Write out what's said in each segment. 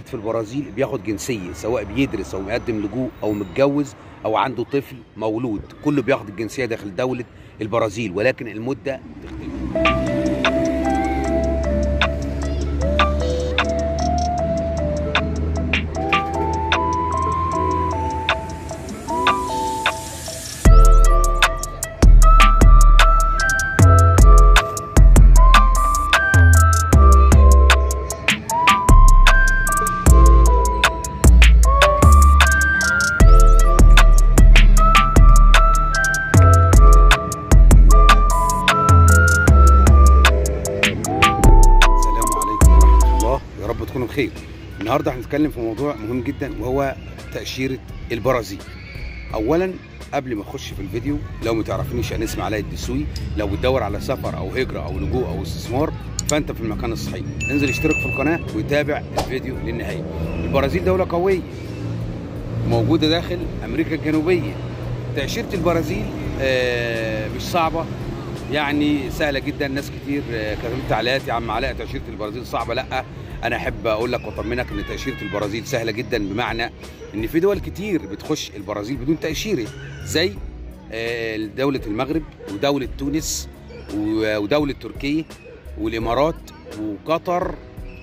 في البرازيل بياخد جنسيه سواء بيدرس او مقدم لجوء او متجوز او عنده طفل مولود كله بياخد الجنسيه داخل دوله البرازيل ولكن المده تختلف السلام عليكم ورحمة الله يا رب تكونوا بخير النهاردة هنتكلم في موضوع مهم جدا وهو تأشيرة البرازيل أولا قبل ما اخش في الفيديو لو ما تعرفنيش انا اسمي علاء الدسوقي لو بتدور على سفر او هجره او لجوء او استثمار فانت في المكان الصحيح انزل اشترك في القناه وتابع الفيديو للنهايه البرازيل دوله قويه موجوده داخل امريكا الجنوبيه تاشيره البرازيل آه، مش صعبه يعني سهله جدا ناس كتير آه، كتبت تعليقات يا عم علاء تاشيره البرازيل صعبه لا انا احب اقول لك واطمنك ان تاشيره البرازيل سهله جدا بمعنى ان في دول كتير بتخش البرازيل بدون تاشيره زي آه، دوله المغرب ودوله تونس و- ودوله تركيا والامارات وقطر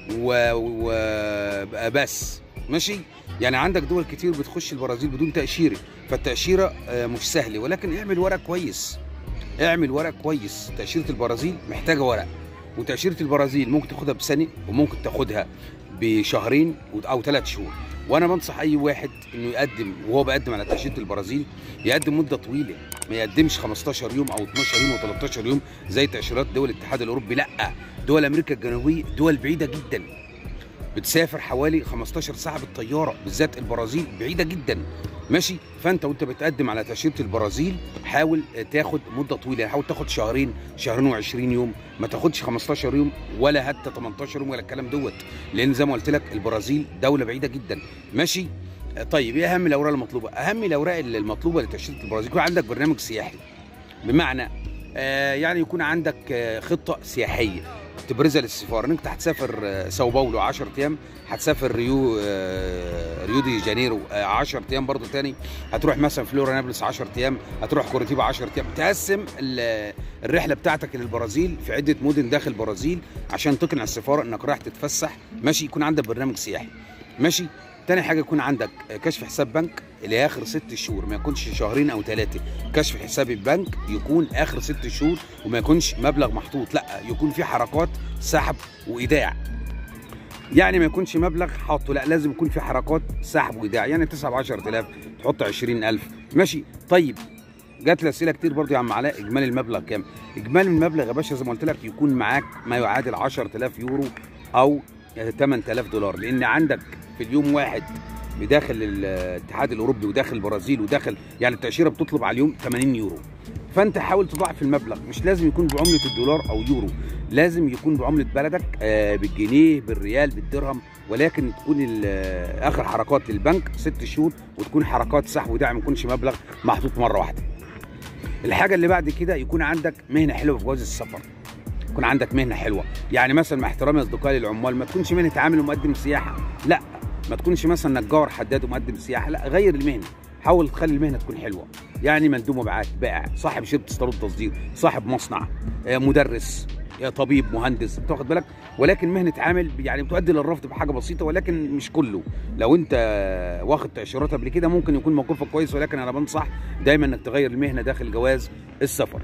وبس ماشي يعني عندك دول كتير بتخش البرازيل بدون تاشيره فالتاشيره آه، مش سهله ولكن اعمل ورق كويس اعمل ورق كويس تاشيره البرازيل محتاجه ورق وتاشيره البرازيل ممكن تاخدها بسنه وممكن تاخدها بشهرين او ثلاث شهور وانا بنصح اي واحد انه يقدم وهو بيقدم على تاشيره البرازيل يقدم مده طويله ما يقدمش 15 يوم او 12 يوم او 13 يوم زي تاشيرات دول الاتحاد الاوروبي لا دول امريكا الجنوبيه دول بعيده جدا بتسافر حوالي 15 ساعه بالطياره بالذات البرازيل بعيده جدا ماشي فانت وانت بتقدم على تاشيره البرازيل حاول تاخد مده طويله حاول تاخد شهرين شهرين و20 يوم ما تاخدش 15 يوم ولا حتى 18 يوم ولا الكلام دوت لان زي ما قلت لك البرازيل دوله بعيده جدا ماشي طيب ايه اهم الاوراق المطلوبه اهم الاوراق المطلوبه لتاشيره البرازيل يكون عندك برنامج سياحي بمعنى آه يعني يكون عندك آه خطه سياحيه تبرزها للسفاره ان انت هتسافر آه، ساو باولو 10 ايام هتسافر ريو آه، ريو دي جانيرو آه، 10 ايام برضو تاني هتروح مثلا فلورا نابلس 10 ايام هتروح كوريتيبا 10 ايام تقسم ال- الرحله بتاعتك للبرازيل في عده مدن داخل البرازيل عشان تقنع السفاره انك رايح تتفسح ماشي يكون عندك برنامج سياحي ماشي تاني حاجه يكون عندك كشف حساب بنك لاخر ست شهور ما يكونش شهرين او ثلاثه كشف حساب البنك يكون اخر ست شهور وما يكونش مبلغ محطوط لا يكون في حركات سحب وايداع يعني ما يكونش مبلغ حاطه لا لازم يكون في حركات سحب وايداع يعني تسحب 10000 تحط 20000 ماشي طيب جات لي اسئله كتير برضو يا عم علاء اجمالي المبلغ كام اجمالي المبلغ يا باشا زي ما قلت لك يكون معاك ما يعادل 10000 يورو او 8000 دولار لان عندك في اليوم واحد بداخل الاتحاد الاوروبي وداخل البرازيل وداخل يعني التاشيره بتطلب على اليوم 80 يورو فانت حاول تضاعف المبلغ مش لازم يكون بعمله الدولار او يورو لازم يكون بعمله بلدك آه، بالجنيه بالريال بالدرهم ولكن تكون ال- آه، اخر حركات للبنك ست شهور وتكون حركات سحب ودعم ما يكونش مبلغ محطوط مره واحده الحاجه اللي بعد كده يكون عندك مهنه حلوه في جواز السفر يكون عندك مهنه حلوه يعني مثلا مع احترامي اصدقائي للعمال ما تكونش مهنه عامل ومقدم سياحه لا ما تكونش مثلا نجار حداد ومقدم سياحه لا غير المهنه حاول تخلي المهنه تكون حلوه يعني مندوب مبيعات بائع صاحب شركه استيراد تصدير صاحب مصنع آه، مدرس يا طبيب مهندس أنت واخد بالك ولكن مهنه عامل يعني بتؤدي للرفض بحاجه بسيطه ولكن مش كله لو انت واخد تاشيرات قبل كده ممكن يكون موقفك كويس ولكن انا بنصح دايما انك تغير المهنه داخل جواز السفر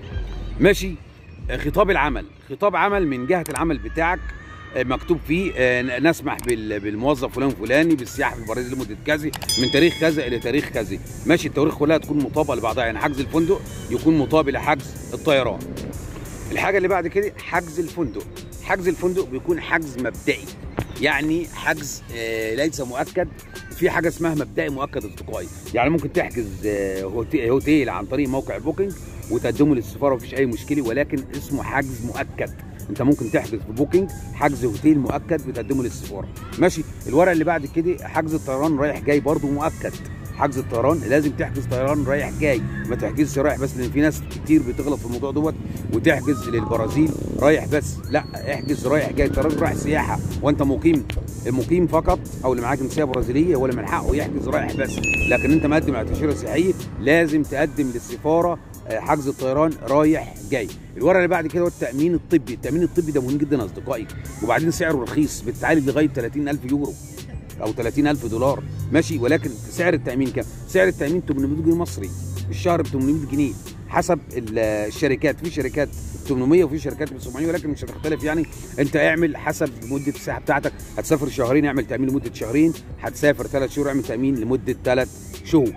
ماشي آه، خطاب العمل خطاب عمل من جهه العمل بتاعك آه، مكتوب فيه آه، نسمح بال- بالموظف فلان فلاني بالسياحه في البرازيل لمده كذا من تاريخ كذا الى تاريخ كذا ماشي التواريخ كلها تكون مطابقه لبعضها يعني حجز الفندق يكون مطابق لحجز الطيران الحاجه اللي بعد كده حجز الفندق حجز الفندق بيكون حجز مبدئي يعني حجز آه، ليس مؤكد في حاجه اسمها مبدئي مؤكد اصدقائي يعني ممكن تحجز آه، هوتي- هوتيل عن طريق موقع بوكينج وتقدمه للسفاره مفيش اي مشكله ولكن اسمه حجز مؤكد انت ممكن تحجز في بوكينج حجز هوتيل مؤكد بتقدمه للسفاره ماشي الورق اللي بعد كده حجز الطيران رايح جاي برضه مؤكد حجز الطيران لازم تحجز طيران رايح جاي ما تحجزش رايح بس لان في ناس كتير بتغلط في الموضوع دوت وتحجز للبرازيل رايح بس لا احجز رايح جاي طيران رايح سياحه وانت مقيم المقيم فقط او اللي معاه جنسيه برازيليه ولا من حقه يحجز رايح بس لكن انت مقدم على تاشيره سياحيه لازم تقدم للسفاره آه، حجز الطيران رايح جاي الورقه اللي بعد كده هو التامين الطبي التامين الطبي ده مهم جدا يا اصدقائي وبعدين سعره رخيص بتتعالج لغايه 30000 يورو او 30000 دولار ماشي ولكن سعر التامين كام سعر التامين 800 جنيه مصري الشهر ب 800 جنيه حسب ال- الشركات في شركات 800 وفي شركات ب 700 ولكن مش هتختلف يعني انت اعمل حسب مده الساعه بتاعتك هتسافر شهرين اعمل تامين لمده شهرين هتسافر ثلاث شهور اعمل تامين لمده ثلاث شهور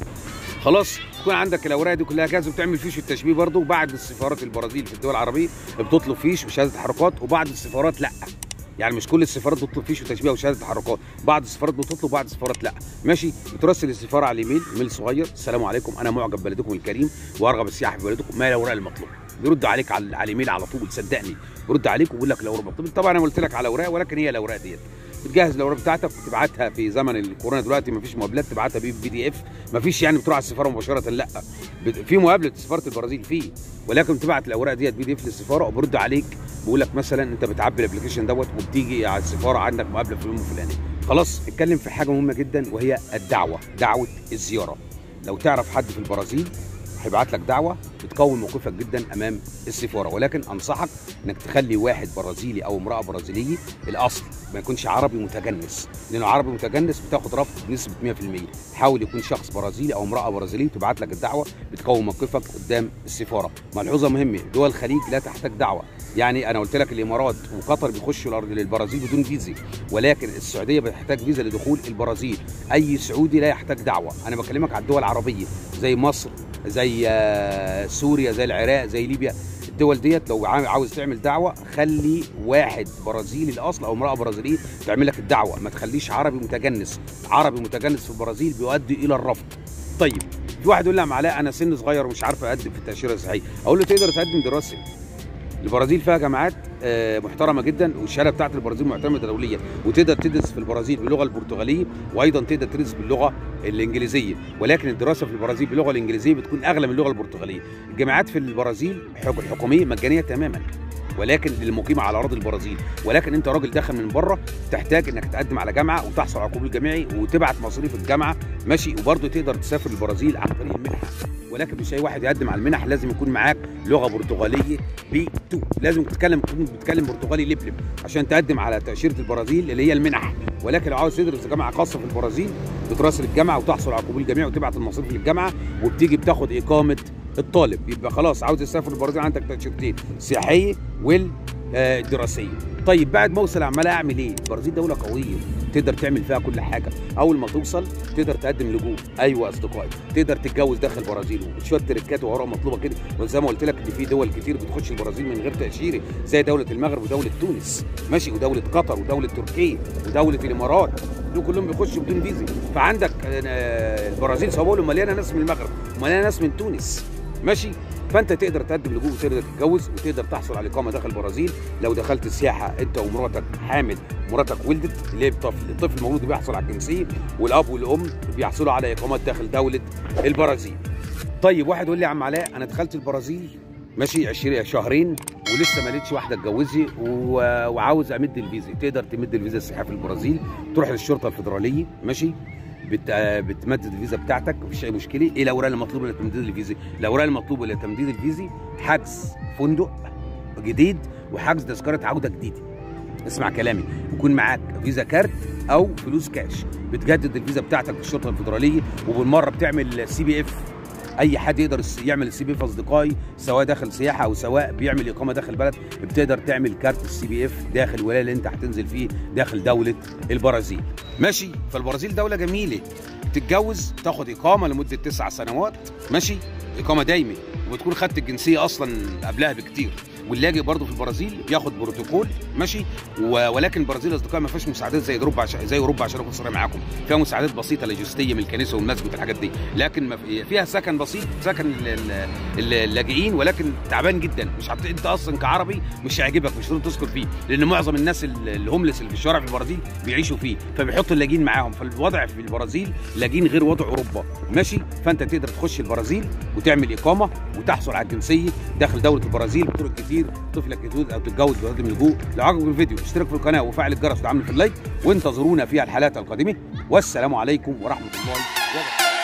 خلاص يكون عندك الاوراق دي كلها جاهزه وبتعمل فيش التشبيه برضه وبعد السفارات البرازيل في الدول العربيه بتطلب فيش وشهاده تحركات وبعض السفارات لا يعني مش كل السفارات بتطلب فيش وتشبيه وشهاده تحركات بعض السفارات بتطلب وبعض السفارات لا ماشي بترسل السفاره على الايميل ايميل صغير السلام عليكم انا معجب ببلدكم الكريم وارغب السياحه في بلدكم ما الاوراق المطلوبه بيرد عليك على, على الايميل على طول صدقني بيرد عليك ويقول لك الاوراق المطلوبه طبعا انا قلت لك على اوراق ولكن هي الاوراق ديت بتجهز الاوراق بتاعتك وتبعتها في زمن الكورونا دلوقتي مفيش مقابلات تبعتها بي بي دي اف مفيش يعني بتروح على السفاره مباشره لا بت- في مقابله سفاره البرازيل فيه ولكن تبعت الاوراق ديت بي دي اف للسفاره وبيرد عليك بيقول لك مثلا انت بتعبي الابلكيشن دوت وبتيجي على السفاره عندك مقابله في اليوم الفلاني خلاص اتكلم في حاجه مهمه جدا وهي الدعوه دعوه الزياره لو تعرف حد في البرازيل هيبعت لك دعوه بتقوي موقفك جدا امام السفاره ولكن انصحك انك تخلي واحد برازيلي او امراه برازيليه الاصل ما يكونش عربي متجنس لانه عربي متجنس بتاخد رفض بنسبه 100% حاول يكون شخص برازيلي او امراه برازيليه تبعت لك الدعوه بتقوي موقفك قدام السفاره ملحوظه مهمه دول الخليج لا تحتاج دعوه يعني انا قلت لك الامارات وقطر بيخشوا الارض للبرازيل بدون فيزا ولكن السعوديه بتحتاج فيزا لدخول البرازيل اي سعودي لا يحتاج دعوه انا بكلمك على الدول العربيه زي مصر زي آه، سوريا زي العراق زي ليبيا الدول ديت لو عا- عاوز تعمل دعوه خلي واحد برازيلي الاصل او امراه برازيليه تعمل لك الدعوه ما تخليش عربي متجنس عربي متجنس في البرازيل بيؤدي الى الرفض طيب في واحد يقول لي يا علاء انا سن صغير ومش عارف اقدم في التاشيره الصحيه اقول له تقدر تقدم دراسي البرازيل فيها جامعات آه، محترمه جدا والشهاده بتاعت البرازيل معتمده دوليا وتقدر تدرس في البرازيل باللغه البرتغاليه وايضا تقدر تدرس باللغه الانجليزيه ولكن الدراسه في البرازيل باللغه الانجليزيه بتكون اغلى من اللغه البرتغاليه الجامعات في البرازيل حك- حكوميه مجانيه تماما ولكن للمقيم على اراضي البرازيل ولكن انت راجل داخل من بره تحتاج انك تقدم على جامعه وتحصل على قبول جامعي وتبعت مصاريف الجامعه ماشي وبرضه تقدر تسافر البرازيل عن طريق المنحه ولكن مش اي واحد يقدم على المنح لازم يكون معاك لغه برتغاليه بي 2 لازم تتكلم تكون بتتكلم برتغالي لبلب عشان تقدم على تاشيره البرازيل اللي هي المنح ولكن لو عاوز تدرس في جامعه خاصه في البرازيل بتراسل الجامعه وتحصل على قبول جامعي وتبعت المصاريف للجامعه وبتيجي بتاخد اقامه الطالب يبقى خلاص عاوز تسافر البرازيل عندك تاشيرتين سياحيه وال آه، دراسيه طيب بعد ما اوصل عمال اعمل ايه البرازيل دوله قويه تقدر تعمل فيها كل حاجه اول ما توصل تقدر تقدم لجوء ايوه اصدقائي تقدر تتجوز داخل البرازيل وشويه تركات وعرق مطلوبه كده وزي ما قلت لك ان في دول كتير بتخش البرازيل من غير تاشيره زي دوله المغرب ودوله تونس ماشي ودوله قطر ودوله تركيا ودوله الامارات دول كلهم بيخشوا بدون فيزا فعندك آه، البرازيل سواء بقول مليانه ناس من المغرب ومليانه ناس من تونس ماشي فانت تقدر تقدم لجوء وتقدر تتجوز وتقدر تحصل على اقامه داخل البرازيل لو دخلت سياحه انت ومراتك حامل مراتك ولدت اللي هي الطفل الطفل المولود بيحصل على الجنسيه والاب والام بيحصلوا على اقامات داخل دوله البرازيل طيب واحد يقول لي يا عم علاء انا دخلت البرازيل ماشي 20 شهرين ولسه ما لقيتش واحده اتجوزي و- وعاوز امد الفيزا تقدر تمد الفيزا السياحيه في البرازيل تروح للشرطه الفدراليه ماشي بت... آه، بتمدد الفيزا بتاعتك مفيش اي مشكله ايه الاوراق المطلوبه لتمديد الفيزا الاوراق المطلوبه لتمديد الفيزا حجز فندق جديد وحجز تذكره عوده جديده اسمع كلامي يكون معاك فيزا كارت او فلوس كاش بتجدد الفيزا بتاعتك في الشرطه الفدراليه وبالمره بتعمل سي بي اف اي حد يقدر الس- يعمل السي بي اف اصدقائي سواء داخل سياحه او سواء بيعمل اقامه داخل البلد بتقدر تعمل كارت السي بي اف داخل الولايه اللي انت هتنزل فيه داخل دوله البرازيل ماشي فالبرازيل دوله جميله تتجوز تاخد اقامه لمده تسع سنوات ماشي اقامه دايمه وبتكون خدت الجنسيه اصلا قبلها بكتير واللاجئ برضه في البرازيل بياخد بروتوكول ماشي و- ولكن البرازيل يا اصدقائي ما فيهاش مساعدات زي اوروبا عشان زي اوروبا عشان اكون صريح معاكم فيها مساعدات بسيطه لوجستيه من الكنيسه والمسجد والحاجات دي لكن ما في- فيها سكن بسيط سكن ال- ال- ال- اللاجئين ولكن تعبان جدا مش عبت... انت اصلا كعربي مش هيعجبك مش هتقدر تسكن فيه لان معظم الناس ال- الهوملس اللي في الشوارع في البرازيل بيعيشوا فيه فبيحطوا اللاجئين معاهم فالوضع في البرازيل لاجئين غير وضع اوروبا ماشي فانت تقدر تخش البرازيل وتعمل اقامه وتحصل على الجنسيه داخل دوله البرازيل بطرق كتير طفلك يتولد او تتجوز بهذا اللجوء لو عجبك الفيديو اشترك في القناه وفعل الجرس وعمل في اللايك وانتظرونا في الحلقات القادمه والسلام عليكم ورحمه الله وبركاته